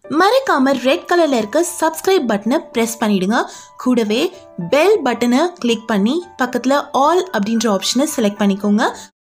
மறக்காம ரெட் கலர்ல இருக்க சப்ஸ்கிரைப் பட்டனை பிரஸ் பண்ணிடுங்க கூடவே பெல் பட்டனை கிளிக் பண்ணி பக்கத்துல ஆல் அப்படின்ற ஆப்ஷனை செலக்ட் பண்ணிக்கோங்க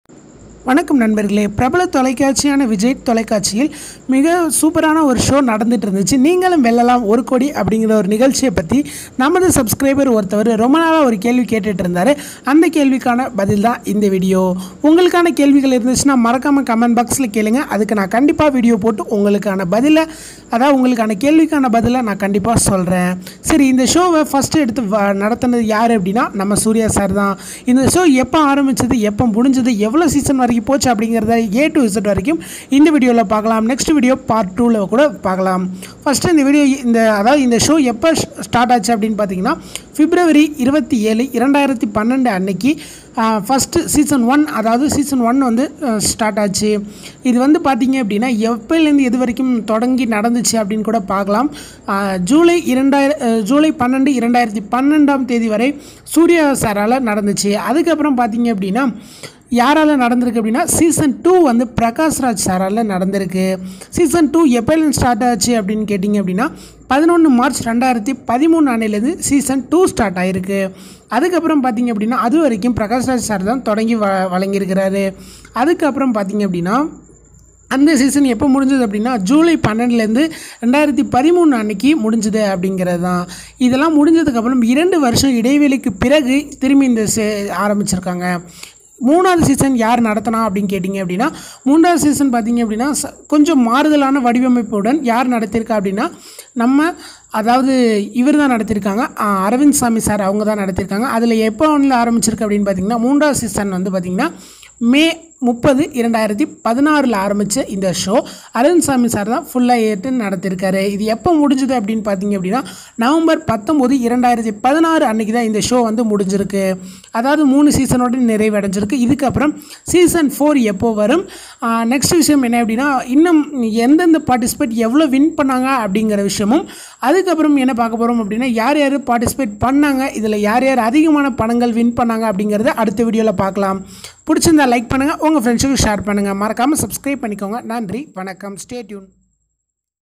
வணக்கம் நண்பர்களே பிரபல தொலைக்காட்சியான விஜய் தொலைக்காட்சியில் மிக சூப்பரான ஒரு ஷோ நடந்துட்டு இருந்துச்சு நீங்களும் வெல்லலாம் ஒரு கோடி அப்படிங்கிற ஒரு நிகழ்ச்சியை பற்றி நமது சப்ஸ்கிரைபர் ஒருத்தவர் ரொம்ப நாளாக ஒரு கேள்வி கேட்டுட்டு இருந்தார் அந்த கேள்விக்கான பதில் தான் இந்த வீடியோ உங்களுக்கான கேள்விகள் இருந்துச்சுன்னா மறக்காமல் கமெண்ட் பாக்ஸில் கேளுங்க அதுக்கு நான் கண்டிப்பாக வீடியோ போட்டு உங்களுக்கான பதிலை அதாவது உங்களுக்கான கேள்விக்கான பதிலை நான் கண்டிப்பாக சொல்கிறேன் சரி இந்த ஷோவை ஃபஸ்ட்டு எடுத்து வ- நடத்துனது யார் அப்படின்னா நம்ம சூர்யா சார் தான் இந்த ஷோ எப்போ ஆரம்பிச்சது எப்போ முடிஞ்சது எவ்வளோ சீசன் வரைக்கும் போச்சு அப்படிங்கிறத ஏ டு இசட் வரைக்கும் இந்த வீடியோவில் பார்க்கலாம் நெக்ஸ்ட் வீடியோ பார்ட் டூவில் கூட பார்க்கலாம் ஃபஸ்ட்டு இந்த வீடியோ இந்த அதாவது இந்த ஷோ எப்போ ஸ்டார்ட் ஆச்சு அப்படின்னு பார்த்தீங்கன்னா பிப்ரவரி இருபத்தி ஏழு இரண்டாயிரத்தி பன்னெண்டு அன்னைக்கு ஃபஸ்ட்டு சீசன் ஒன் அதாவது சீசன் ஒன் வந்து ஸ்டார்ட் ஆச்சு இது வந்து பார்த்தீங்க அப்படின்னா எப்போலேருந்து எது வரைக்கும் தொடங்கி நடந்துச்சு அப்படின்னு கூட பார்க்கலாம் ஆஹ் ஜூலை இரண்டாயிர அஹ் ஜூலை பன்னெண்டு இரண்டாயிரத்தி பன்னெண்டாம் தேதி வரை சூர்யா சாரால் நடந்துச்சு அதுக்கப்புறம் பார்த்தீங்க அப்படின்னா யாரால் நடந்திருக்கு அப்படின்னா சீசன் டூ வந்து பிரகாஷ்ராஜ் சாரால் நடந்திருக்கு சீசன் டூ எப்போலேருந்து ஸ்டார்ட் ஆச்சு அப்படின்னு கேட்டிங்க அப்படின்னா பதினொன்று மார்ச் ரெண்டாயிரத்தி பதிமூணு ஆண்டிலேருந்து சீசன் டூ ஸ்டார்ட் ஆகிருக்கு அதுக்கப்புறம் பார்த்தீங்க அப்படின்னா அது வரைக்கும் பிரகாஷ்ராஜ் சார் தான் தொடங்கி வ வழங்கியிருக்கிறாரு அதுக்கப்புறம் பார்த்தீங்க அப்படின்னா அந்த சீசன் எப்போ முடிஞ்சது அப்படின்னா ஜூலை பன்னெண்டுலேருந்து ரெண்டாயிரத்தி பதிமூணு அன்னைக்கு முடிஞ்சது அப்படிங்கிறது தான் இதெல்லாம் முடிஞ்சதுக்கப்புறம் இரண்டு வருஷம் இடைவெளிக்கு பிறகு திரும்பி இந்த சே ஆரம்பிச்சிருக்காங்க மூணாவது சீசன் யார் நடத்தினா அப்படின்னு கேட்டிங்க அப்படின்னா மூன்றாவது சீசன் பார்த்தீங்க அப்படின்னா ச- கொஞ்சம் மாறுதலான வடிவமைப்புடன் யார் நடத்தியிருக்கா அப்படின்னா நம்ம அதாவது இவர் தான் நடத்தியிருக்காங்க ஆ, அரவிந்த் சாமி சார் அவங்க தான் நடத்தியிருக்காங்க அதில் எப்போ வந்து ஆரம்பிச்சிருக்கு அப்படின்னு பார்த்தீங்கன்னா மூன்றாவது சீசன் வந்து பார்த்திங்கன்னா மே முப்பது இரண்டாயிரத்தி பதினாறில் ஆரம்பித்த இந்த ஷோ அரவிந்த் சாமி சார் தான் ஃபுல்லாக ஏற்று நடத்தியிருக்காரு இது எப்போ முடிஞ்சது அப்படின்னு பார்த்தீங்க அப்படின்னா நவம்பர் பத்தொம்போது இரண்டாயிரத்தி பதினாறு அன்னைக்கு தான் இந்த ஷோ வந்து முடிஞ்சிருக்கு அதாவது மூணு சீசனோட நிறைவடைஞ்சிருக்கு இதுக்கப்புறம் சீசன் ஃபோர் எப்போ வரும் நெக்ஸ்ட் விஷயம் என்ன அப்படின்னா இன்னும் எந்தெந்த பார்ட்டிசிபேட் எவ்வளோ வின் பண்ணாங்க அப்படிங்கிற விஷயமும் அதுக்கப்புறம் என்ன பார்க்க போகிறோம் அப்படின்னா யார் யார் பார்ட்டிசிபேட் பண்ணாங்க இதில் யார் யார் அதிகமான பணங்கள் வின் பண்ணாங்க அப்படிங்கிறத அடுத்த வீடியோவில் பார்க்கலாம் பிடிச்சிருந்தா லைக் பண்ணுங்கள் உங்கள் ஃப்ரெண்ட்ஸுக்கு ஷேர் பண்ணுங்கள் மறக்காமல் சப்ஸ்கிரைப் பண்ணிக்கோங்க நன்றி வணக்கம் ஸ்டே டியூன்